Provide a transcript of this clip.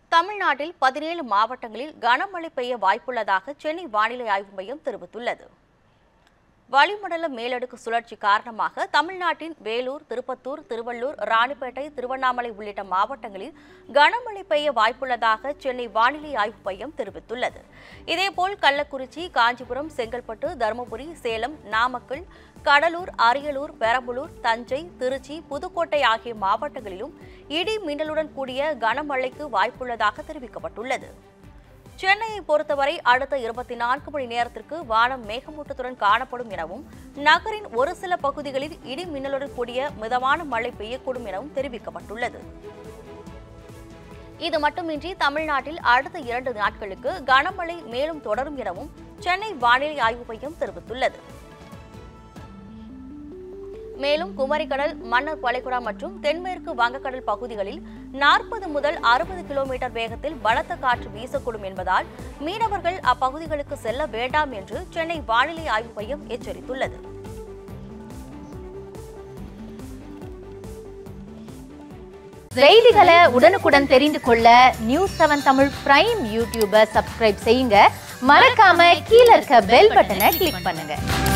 தமிழ்நாட்டில் பதினேழு மாவட்டங்களில் கனமழை பெய்ய வாய்ப்புள்ளதாக சென்னை வானிலை ஆய்வு மையம் தெரிவித்துள்ளது வளிமண்டல மேலடுக்கு சுழற்சி காரணமாக தமிழ்நாட்டின் வேலூர் திருப்பத்தூர் திருவள்ளூர் ராணிப்பேட்டை திருவண்ணாமலை உள்ளிட்ட மாவட்டங்களில் கனமழை பெய்ய வாய்ப்புள்ளதாக சென்னை வானிலை ஆய்வு மையம் தெரிவித்துள்ளது இதேபோல் கள்ளக்குறிச்சி காஞ்சிபுரம் செங்கல்பட்டு தருமபுரி சேலம் நாமக்கல் கடலூர் அரியலூர் பெரம்பலூர் தஞ்சை திருச்சி புதுக்கோட்டை ஆகிய மாவட்டங்களிலும் இடி மின்னலுடன் கூடிய கனமழைக்கு வாய்ப்புள்ளதாக தெரிவிக்கப்பட்டுள்ளது சென்னையை பொறுத்தவரை அடுத்த இருபத்தி நான்கு மணி நேரத்திற்கு வானம் மேகமூட்டத்துடன் காணப்படும் எனவும் நகரின் ஒரு சில பகுதிகளில் இடி மின்னலுடன் கூடிய மிதமான மழை பெய்யக்கூடும் எனவும் தெரிவிக்கப்பட்டுள்ளது இது மட்டுமின்றி தமிழ்நாட்டில் அடுத்த இரண்டு நாட்களுக்கு கனமழை மேலும் தொடரும் எனவும் சென்னை வானிலை ஆய்வு மையம் தெரிவித்துள்ளது மேலும் குமரிக்கடல் மன்னர் வளைகுடா மற்றும் தென்மேற்கு வங்கக்கடல் பகுதிகளில் நாற்பது முதல் அறுபது கிலோமீட்டர் வேகத்தில் பலத்த காற்று வீசக்கூடும் என்பதால் மீனவர்கள் அப்பகுதிகளுக்கு செல்ல வேண்டாம் என்று சென்னை வானிலை ஆய்வு மையம் எச்சரித்துள்ளது செய்திகளை உடனுக்குடன் தெரிந்து கொள்ள நியூஸ் செவன் தமிழ் பிரைம் யூடியூபை சப்ஸ்கிரைப் செய்யுங்க மறக்காம கீழே இருக்க பெல் பட்டனை கிளிக் பண்ணுங்க